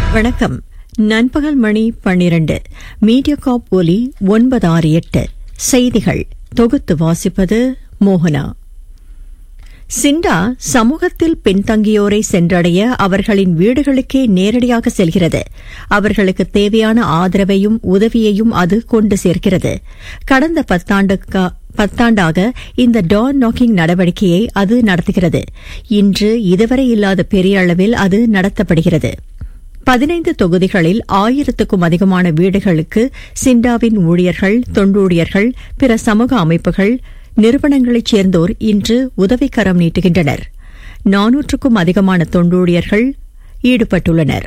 வணக்கம் நண்பகல் மணி பன்னிரண்டு மீடியா காப் ஒலி ஒன்பது ஆறு எட்டு செய்திகள் தொகுத்து வாசிப்பது மோகனா சிண்டா சமூகத்தில் பின்தங்கியோரை சென்றடைய அவர்களின் வீடுகளுக்கே நேரடியாக செல்கிறது அவர்களுக்கு தேவையான ஆதரவையும் உதவியையும் அது கொண்டு சேர்க்கிறது கடந்த பத்தாண்டுக்கா பத்தாண்டாக இந்த டோர் நாக்கிங் நடவடிக்கையை அது நடத்துகிறது இன்று இதுவரை இல்லாத பெரிய அளவில் அது நடத்தப்படுகிறது பதினைந்து தொகுதிகளில் ஆயிரத்துக்கும் அதிகமான வீடுகளுக்கு சிண்டாவின் ஊழியர்கள் தொண்டூழியர்கள் பிற சமூக அமைப்புகள் நிறுவனங்களைச் சேர்ந்தோர் இன்று உதவிக்கரம் நீட்டுகின்றனர் நானூற்றுக்கும் அதிகமான தொண்டூழியர்கள் ஈடுபட்டுள்ளனர்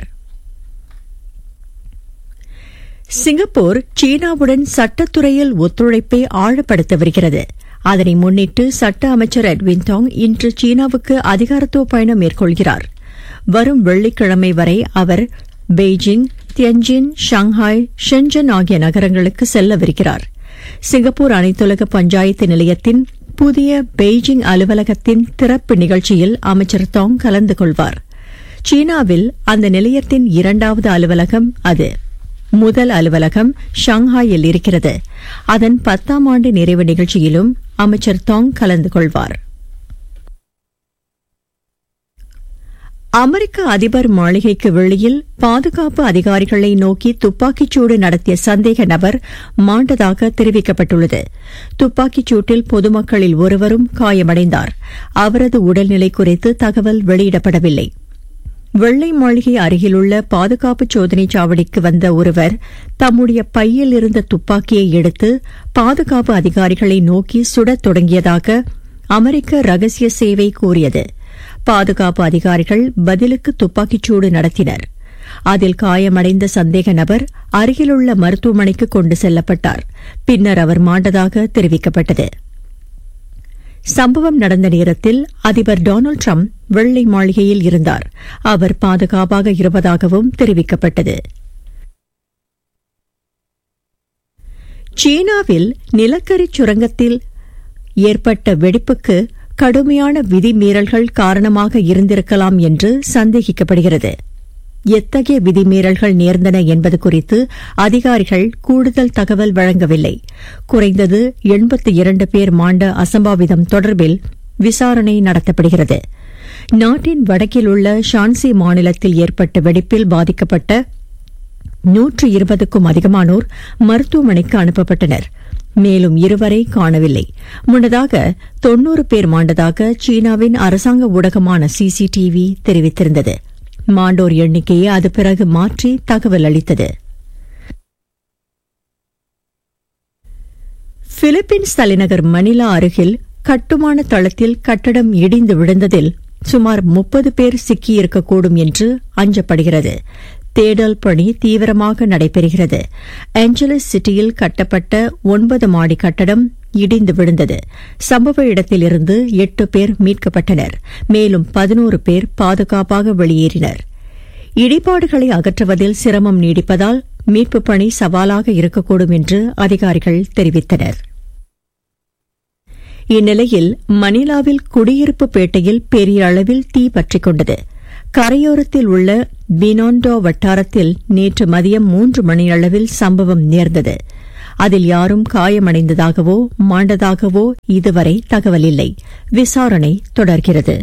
சிங்கப்பூர் சீனாவுடன் சட்டத்துறையில் ஒத்துழைப்பை ஆழப்படுத்த வருகிறது அதனை முன்னிட்டு சட்ட அமைச்சர் எட்வின் டாங் இன்று சீனாவுக்கு அதிகாரத்துவ பயணம் மேற்கொள்கிறார் வரும் வெள்ளிக்கிழமை வரை அவர் பெய்ஜிங் தியன்ஜின் ஷாங்காய் ஷென்ஜன் ஆகிய நகரங்களுக்கு செல்லவிருக்கிறார் சிங்கப்பூர் அனைத்துலக பஞ்சாயத்து நிலையத்தின் புதிய பெய்ஜிங் அலுவலகத்தின் திறப்பு நிகழ்ச்சியில் அமைச்சர் தாங் கலந்து கொள்வார் சீனாவில் அந்த நிலையத்தின் இரண்டாவது அலுவலகம் அது முதல் அலுவலகம் ஷாங்காயில் இருக்கிறது அதன் பத்தாம் ஆண்டு நிறைவு நிகழ்ச்சியிலும் அமைச்சர் தாங் கலந்து கொள்வார் அமெரிக்க அதிபர் மாளிகைக்கு வெளியில் பாதுகாப்பு அதிகாரிகளை நோக்கி துப்பாக்கிச்சூடு நடத்திய சந்தேக நபர் மாண்டதாக தெரிவிக்கப்பட்டுள்ளது துப்பாக்கிச் சூட்டில் பொதுமக்களில் ஒருவரும் காயமடைந்தார் அவரது உடல்நிலை குறித்து தகவல் வெளியிடப்படவில்லை வெள்ளை மாளிகை அருகிலுள்ள பாதுகாப்பு சோதனை சாவடிக்கு வந்த ஒருவர் தம்முடைய பையில் இருந்த துப்பாக்கியை எடுத்து பாதுகாப்பு அதிகாரிகளை நோக்கி சுடத் தொடங்கியதாக அமெரிக்க ரகசிய சேவை கூறியது பாதுகாப்பு அதிகாரிகள் பதிலுக்கு துப்பாக்கிச்சூடு நடத்தினர் அதில் காயமடைந்த சந்தேக நபர் அருகிலுள்ள மருத்துவமனைக்கு கொண்டு செல்லப்பட்டார் பின்னர் அவர் மாண்டதாக தெரிவிக்கப்பட்டது சம்பவம் நடந்த நேரத்தில் அதிபர் டொனால்டு ட்ரம்ப் வெள்ளை மாளிகையில் இருந்தார் அவர் பாதுகாப்பாக இருப்பதாகவும் தெரிவிக்கப்பட்டது சீனாவில் நிலக்கரி சுரங்கத்தில் ஏற்பட்ட வெடிப்புக்கு கடுமையான விதிமீறல்கள் காரணமாக இருந்திருக்கலாம் என்று சந்தேகிக்கப்படுகிறது எத்தகைய விதிமீறல்கள் நேர்ந்தன என்பது குறித்து அதிகாரிகள் கூடுதல் தகவல் வழங்கவில்லை குறைந்தது எண்பத்தி இரண்டு பேர் மாண்ட அசம்பாவிதம் தொடர்பில் விசாரணை நடத்தப்படுகிறது நாட்டின் வடக்கில் உள்ள ஷான்சி மாநிலத்தில் ஏற்பட்ட வெடிப்பில் பாதிக்கப்பட்ட நூற்று இருபதுக்கும் அதிகமானோர் மருத்துவமனைக்கு அனுப்பப்பட்டனர் மேலும் இருவரை காணவில்லை முன்னதாக தொன்னூறு பேர் மாண்டதாக சீனாவின் அரசாங்க ஊடகமான சிசிடிவி தெரிவித்திருந்தது மாண்டோர் எண்ணிக்கையை அது பிறகு மாற்றி தகவல் அளித்தது பிலிப்பீன்ஸ் தலைநகர் மணிலா அருகில் கட்டுமான தளத்தில் கட்டடம் இடிந்து விழுந்ததில் சுமார் முப்பது பேர் சிக்கியிருக்கக்கூடும் என்று அஞ்சப்படுகிறது தேடல் பணி தீவிரமாக நடைபெறுகிறது ஏஞ்சலஸ் சிட்டியில் கட்டப்பட்ட ஒன்பது மாடி கட்டடம் இடிந்து விழுந்தது சம்பவ இடத்திலிருந்து எட்டு பேர் மீட்கப்பட்டனர் மேலும் பதினோரு பேர் பாதுகாப்பாக வெளியேறினர் இடிபாடுகளை அகற்றுவதில் சிரமம் நீடிப்பதால் மீட்புப் பணி சவாலாக இருக்கக்கூடும் என்று அதிகாரிகள் தெரிவித்தனர் இந்நிலையில் மணிலாவில் குடியிருப்பு பேட்டையில் பெரிய அளவில் தீ பற்றிக் கொண்டது கரையோரத்தில் உள்ள பினாண்டோ வட்டாரத்தில் நேற்று மதியம் மூன்று மணியளவில் சம்பவம் நேர்ந்தது அதில் யாரும் காயமடைந்ததாகவோ மாண்டதாகவோ இதுவரை தகவல் இல்லை விசாரணை தொடர்கிறது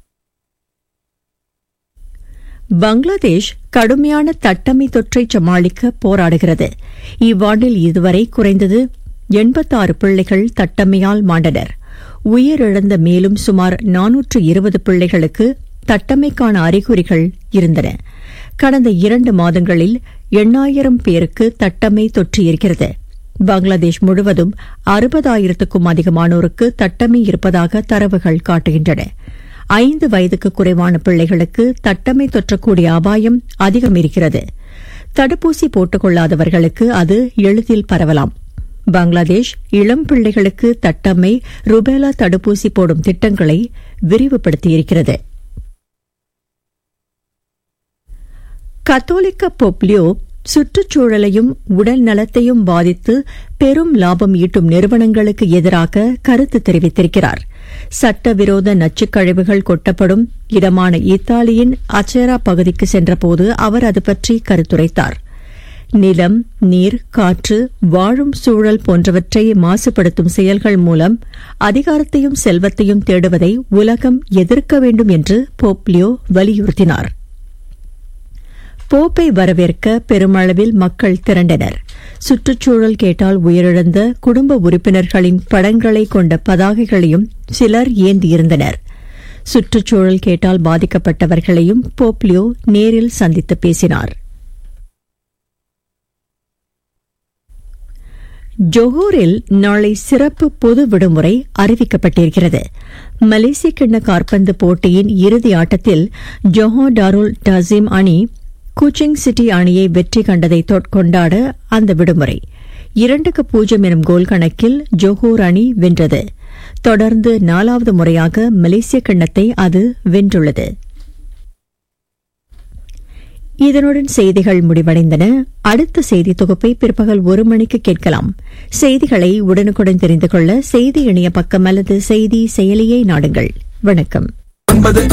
பங்களாதேஷ் கடுமையான தட்டமை தொற்றை சமாளிக்க போராடுகிறது இவ்வாண்டில் இதுவரை குறைந்தது எண்பத்தாறு பிள்ளைகள் தட்டமையால் மாண்டனர் உயிரிழந்த மேலும் சுமார் நானூற்று இருபது பிள்ளைகளுக்கு தட்டமைக்கான அறிகுறிகள் இருந்தன கடந்த இரண்டு மாதங்களில் எண்ணாயிரம் பேருக்கு தட்டமை தொற்றியிருக்கிறது பங்களாதேஷ் முழுவதும் அறுபதாயிரத்துக்கும் அதிகமானோருக்கு தட்டமை இருப்பதாக தரவுகள் காட்டுகின்றன ஐந்து வயதுக்கு குறைவான பிள்ளைகளுக்கு தட்டமை தொற்றக்கூடிய அபாயம் அதிகம் இருக்கிறது தடுப்பூசி போட்டுக் கொள்ளாதவர்களுக்கு அது எளிதில் பரவலாம் பங்களாதேஷ் இளம் பிள்ளைகளுக்கு தட்டம்மை ருபேலா தடுப்பூசி போடும் திட்டங்களை விரிவுபடுத்தியிருக்கிறது கத்தோலிக்க பொப்லியோ சுற்றுச்சூழலையும் உடல் நலத்தையும் பாதித்து பெரும் லாபம் ஈட்டும் நிறுவனங்களுக்கு எதிராக கருத்து தெரிவித்திருக்கிறார் சட்டவிரோத நச்சுக்கழிவுகள் கொட்டப்படும் இடமான இத்தாலியின் அச்சேரா பகுதிக்கு சென்றபோது அவர் அது பற்றி கருத்துரைத்தார் நிலம் நீர் காற்று வாழும் சூழல் போன்றவற்றை மாசுபடுத்தும் செயல்கள் மூலம் அதிகாரத்தையும் செல்வத்தையும் தேடுவதை உலகம் எதிர்க்க வேண்டும் என்று போப்லியோ வலியுறுத்தினார் போப்பை வரவேற்க பெருமளவில் மக்கள் திரண்டனர் சுற்றுச்சூழல் கேட்டால் உயிரிழந்த குடும்ப உறுப்பினர்களின் படங்களை கொண்ட பதாகைகளையும் சிலர் ஏந்தியிருந்தனர் சுற்றுச்சூழல் கேட்டால் பாதிக்கப்பட்டவர்களையும் போப்லியோ நேரில் சந்தித்து பேசினார் ஜொஹூரில் நாளை சிறப்பு பொது விடுமுறை அறிவிக்கப்பட்டிருக்கிறது மலேசிய கிண்ண காற்பந்து போட்டியின் இறுதி ஆட்டத்தில் ஜொஹோ டாருல் டசீம் அணி குச்சிங் சிட்டி அணியை வெற்றி கண்டதை கொண்டாட அந்த விடுமுறை இரண்டுக்கு பூஜ்ஜியம் எனும் கோல் கணக்கில் ஜொஹூர் அணி வென்றது தொடர்ந்து நாலாவது முறையாக மலேசிய கிண்ணத்தை அது வென்றுள்ளது இதனுடன் செய்திகள் முடிவடைந்தன அடுத்த செய்தி தொகுப்பை பிற்பகல் ஒரு மணிக்கு கேட்கலாம் செய்திகளை உடனுக்குடன் தெரிந்து கொள்ள செய்தி இணைய பக்கம் அல்லது செய்தி செயலியை நாடுங்கள் வணக்கம்